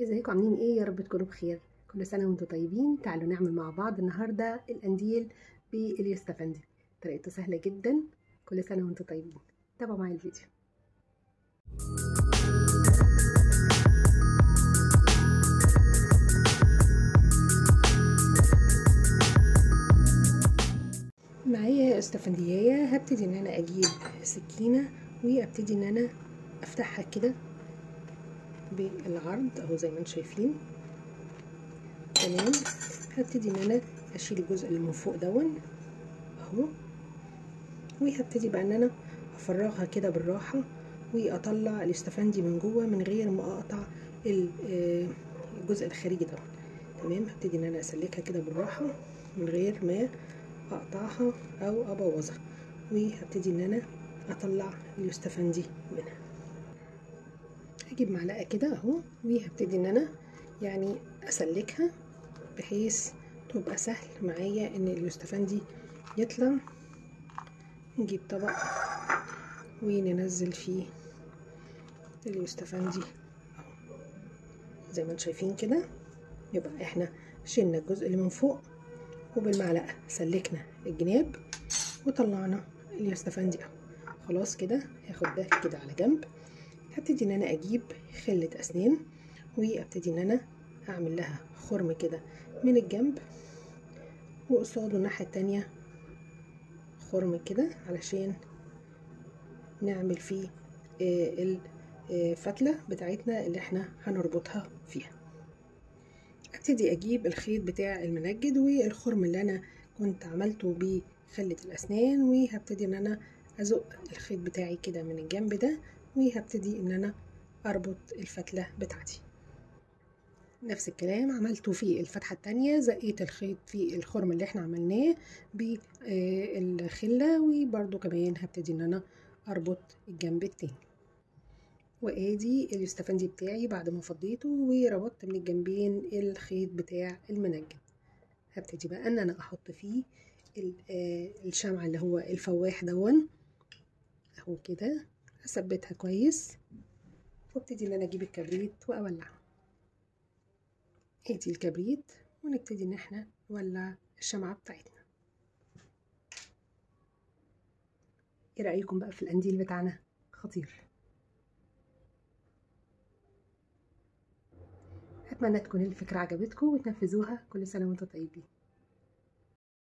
ازيكم عاملين ايه يا رب تكونوا بخير كل سنه وانتم طيبين تعالوا نعمل مع بعض النهارده القنديل باليوستفندي طريقته سهله جدا كل سنه وانتم طيبين تابعوا معايا الفيديو معايا استفندية هبتدي ان انا اجيب سكينه وابتدي ان انا افتحها كده بالعرض اهو زي ما انتم شايفين تمام هبتدي ان انا اشيل الجزء اللي من فوق دون اهو وهبتدي بقى ان انا افرغها كده بالراحه واطلع الاستفندي من جوه من غير ما اقطع الجزء الخارجي ده تمام هبتدي ان انا اسلكها كده بالراحه من غير ما اقطعها او ابوظها وهبتدي ان انا اطلع اليوستفندي منها هجيب معلقه كده اهو وهبتدي ان انا يعني اسلكها بحيث تبقى سهل معايا ان اليوستفندي يطلع نجيب طبق وننزل فيه اليوستفندي اهو زي ما انتم شايفين كده يبقى احنا شلنا الجزء اللي من فوق وبالمعلقه سلكنا الجناب وطلعنا اليوستفندي اهو خلاص كده هاخد ده كده على جنب هبتدي ان انا اجيب خلة اسنان وابتدي ان انا اعمل لها خرم كده من الجنب وقصاده الناحية التانية خرم كده علشان نعمل فيه الفتلة بتاعتنا اللي احنا هنربطها فيها ابتدي اجيب الخيط بتاع المنجد والخرم اللي انا كنت عملته بخلة الاسنان وهبتدي ان انا ازق الخيط بتاعي كده من الجنب ده وهبتدي ان انا اربط الفتلة بتاعتي نفس الكلام عملته في الفتحة التانية زقيت الخيط في الخرم اللي احنا عملناه بالخلة وبرده كمان هبتدي ان انا اربط الجنب التاني وادي اليوستفندي بتاعي بعد ما فضيته وربطت من الجنبين الخيط بتاع المنجد هبتدي بقى ان انا احط فيه الشمع اللي هو الفواح دون اهو كده اثبتها كويس وابتدي ان انا اجيب الكبريت واولعه ادي الكبريت ونبتدي ان احنا نولع الشمعة بتاعتنا ايه رأيكم بقى في القنديل بتاعنا خطير اتمنى تكون الفكرة عجبتكم وتنفذوها كل سنة وانتم طيبين